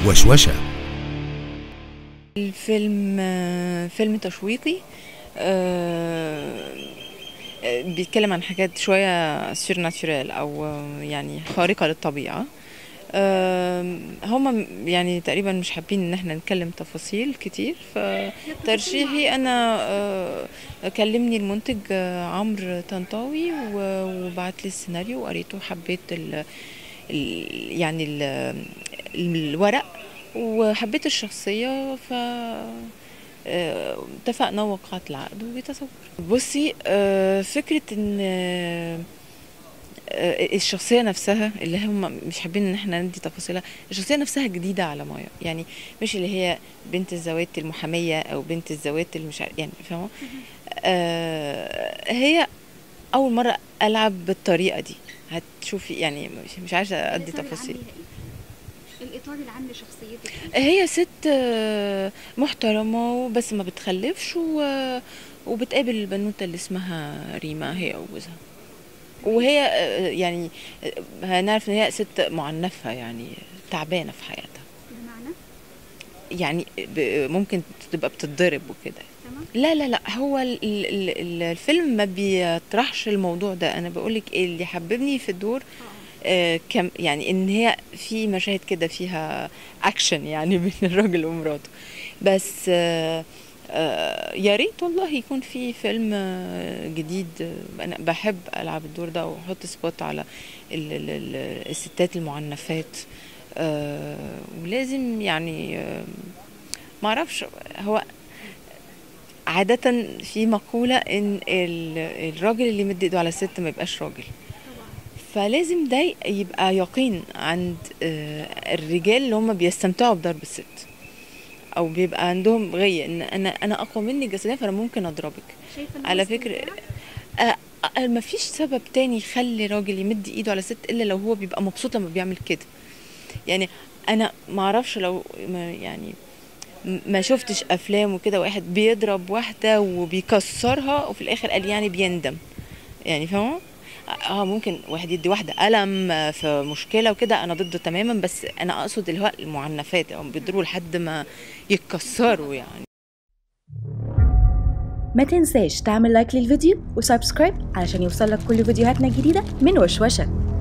وشوشة الفيلم آه، فيلم تشويقي آه، آه، بيتكلم عن حاجات شوية سير ناتشورال أو آه، يعني خارقة للطبيعة آه، هم يعني تقريبا مش حابين ان احنا نتكلم تفاصيل كتير فترشيحي انا آه، كلمني المنتج آه، عمرو طنطاوي و- وبعت لي السيناريو وقريته وحبيت ال ال- يعني ال الورق وحبيت الشخصية ف آه، اتفقنا ووقعت العقد وبيتصور بصي آه، فكرة ان آه، آه، الشخصية نفسها اللي هم مش حابين ان احنا ندي تفاصيلها الشخصية نفسها جديدة على مايا يعني مش اللي هي بنت الزوات المحامية او بنت الزوات اللي مش عارف يعني فاهمة آه، هي اول مرة العب بالطريقة دي هتشوفي يعني مش- مش عايزة ادي الإطار العام تفاصيل ليها إيه؟ الإطار العام لشخصيتك هي ست آه، محترمة بس ما بتخلفش و... وبتقابل البنوتة اللي اسمها ريما هي وجوزها وهي آه، يعني آه، هنعرف ان هي ست معنفة يعني تعبانة في حياتها بمعنى يعني ب- ممكن تبقى بتتضرب وكده تمام لا لا لا هو ال- ال- ال- الفيلم ما بيطرحش الموضوع ده انا بقولك إيه اللي حببني في الدور اه آه، كم يعني ان هي في مشاهد كده فيها اكشن يعني بين الراجل ومراته بس آه، آه، يا ريت والله يكون في فيلم آه، جديد آه، انا بحب العب الدور ده واحط سبوت على ال- ال- ال- الستات المعنفات آه، ولازم يعني آه، معرفش هو عادة في مقولة ان ال- الراجل اللي مد ايده على الست ما يبقاش راجل طبعا فلازم ده يبقى يقين عند آه، الرجال اللي هم بيستمتعوا بضرب الست او بيبقى عندهم غية ان انا انا اقوى منك جسديا فانا ممكن اضربك شايفه إن هو على فكرة استمتاع؟ آه، آه، مفيش سبب تاني يخلي راجل يمد ايده على ست الا لو هو بيبقى مبسوط لما بيعمل كده يعني انا ما اعرفش لو ما يعني م- ما شفتش افلام وكده واحد بيضرب واحده وبيكسرها وفي الاخر قال يعني بيندم يعني فاهمه اه ممكن واحد يدي واحده الم آه، في مشكله وكده انا ضده تماما بس انا اقصد اللي هو المعنفات او بيضربوا لحد ما يتكسروا يعني ما تنساش تعمل لايك للفيديو وسبسكرايب علشان يوصلك كل فيديوهاتنا الجديدة من وشوشة